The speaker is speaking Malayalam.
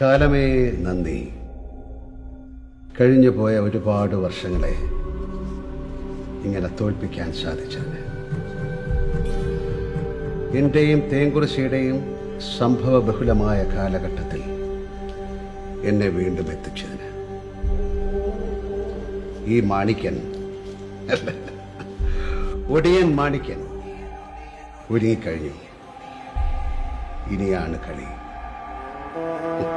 കാലമേ നന്ദി കഴിഞ്ഞു പോയ ഒരുപാട് വർഷങ്ങളെ ഇങ്ങനെ തോൽപ്പിക്കാൻ സാധിച്ചത് എന്റെയും തേങ്കുറിശിയുടെയും സംഭവ ബഹുലമായ കാലഘട്ടത്തിൽ എന്നെ വീണ്ടും എത്തിച്ചതിന് ഈ മാണിക്യൻ അല്ല, ഒടിയൻ മാണിക്യൻ ഒരുങ്ങിക്കഴിഞ്ഞു ഇനിയാണ് കളി